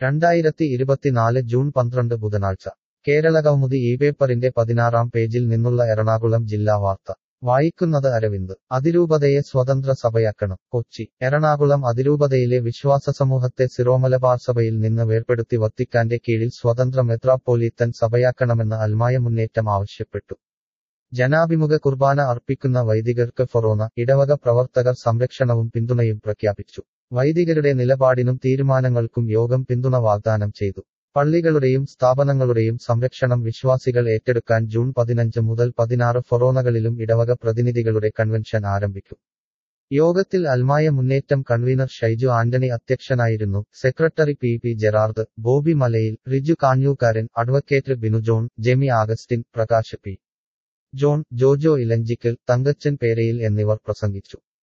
രണ്ടായിരത്തി ഇരുപത്തിനാല് ജൂൺ പന്ത്രണ്ട് ബുധനാഴ്ച കേരളകൗമുദി ഈ പേപ്പറിന്റെ പതിനാറാം പേജിൽ നിന്നുള്ള എറണാകുളം ജില്ലാ വാർത്ത വായിക്കുന്നത് അരവിന്ദ് അതിരൂപതയെ സ്വതന്ത്ര സഭയാക്കണം കൊച്ചി എറണാകുളം അതിരൂപതയിലെ വിശ്വാസ സമൂഹത്തെ സിറോമലബാർ സഭയിൽ നിന്ന് വേർപെടുത്തി വത്തിക്കാന്റെ കീഴിൽ സ്വതന്ത്ര മെത്രാപ്പോലീത്തൻ സഭയാക്കണമെന്ന് അൽമായ മുന്നേറ്റം ആവശ്യപ്പെട്ടു ജനാഭിമുഖ കുർബാന അർപ്പിക്കുന്ന വൈദികർക്ക് ഫൊറോന ഇടവക പ്രവർത്തകർ സംരക്ഷണവും പിന്തുണയും പ്രഖ്യാപിച്ചു വൈദികരുടെ നിലപാടിനും തീരുമാനങ്ങൾക്കും യോഗം പിന്തുണ വാഗ്ദാനം ചെയ്തു പള്ളികളുടെയും സ്ഥാപനങ്ങളുടെയും സംരക്ഷണം വിശ്വാസികൾ ഏറ്റെടുക്കാൻ ജൂൺ പതിനഞ്ച് മുതൽ പതിനാറ് ഫൊറോനകളിലും ഇടവക പ്രതിനിധികളുടെ കൺവെൻഷൻ ആരംഭിക്കും യോഗത്തിൽ അൽമായ മുന്നേറ്റം കൺവീനർ ഷൈജു ആന്റണി അധ്യക്ഷനായിരുന്നു secretary P P Gerard Bobby Malayil Riju Kanjookkaran advocate Binu John Jemi Augustine Prakash P John Jojo Elanjickal Thankachan Perayil എന്നിവർ പ്രസംഗിച്ചു